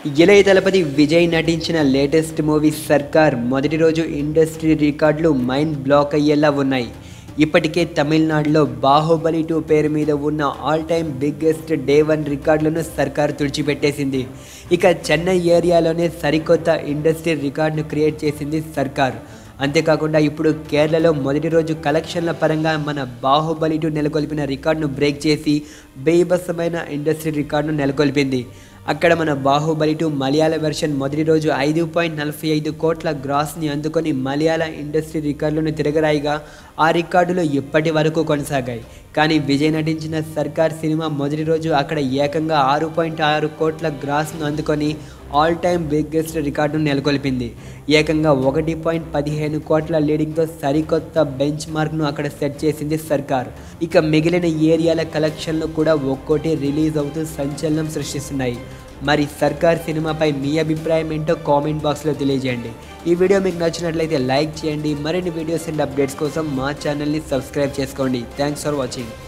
ఇలయ దళపతి విజయ్ నటించిన latest movie సర్కార్ మొదటి రోజు ఇండస్ట్రీ రికార్డులు మైండ్ బ్లాక్ అయ్యేలా ఉన్నాయి ఇప్పటికే తమిళనాడులో బాహుబలి టూ పేరు మీద ఉన్న all time biggest day one రికార్డులను సర్కార్ తుడిచిపెట్టేసింది ఇక చెన్నై ఏరియాలోనే సరికొత్త ఇండస్ట్రీ రికార్డును క్రియేట్ చేసింది సర్కార్ అంతేకాకుండా ఇప్పుడు కేరళలో మొదటి రోజు కలెక్షన్ల పరంగా మన బాహుబలి టూ నెలకొల్పిన రికార్డును బ్రేక్ చేసి బేబసమైన ఇండస్ట్రీ రికార్డును నెలకొల్పింది అక్కడ మన బాహుబలి టూ మలయాళ వెర్షన్ మొదటి రోజు ఐదు పాయింట్ నలభై ఐదు కోట్ల గ్రాస్ని అందుకొని మలయాళ ఇండస్ట్రీ రికార్డులను తిరగరాయిగా ఆ రికార్డులు ఇప్పటి వరకు కొనసాగాయి కానీ విజయ్ నటించిన సర్కార్ సినిమా మొదటి రోజు అక్కడ ఏకంగా ఆరు పాయింట్ ఆరు కోట్ల గ్రాస్ను అందుకొని ఆల్ టైమ్ బిగ్గెస్ట్ రికార్డును నెలకొల్పింది ఏకంగా ఒకటి పాయింట్ పదిహేను కోట్ల లీడింగ్తో సరికొత్త బెంచ్ మార్క్ను అక్కడ సెట్ చేసింది సర్కార్ ఇక మిగిలిన ఏరియాల కలెక్షన్లు కూడా ఒక్కోటి రిలీజ్ అవుతూ సంచలనం సృష్టిస్తున్నాయి మరి సర్కార్ సినిమాపై మీ అభిప్రాయం ఏంటో కామెంట్ బాక్స్లో తెలియజేయండి ఈ వీడియో మీకు నచ్చినట్లయితే లైక్ చేయండి మరిన్ని వీడియోస్ అండ్ అప్డేట్స్ కోసం మా ఛానల్ని సబ్స్క్రైబ్ చేసుకోండి థ్యాంక్స్ ఫర్ వాచింగ్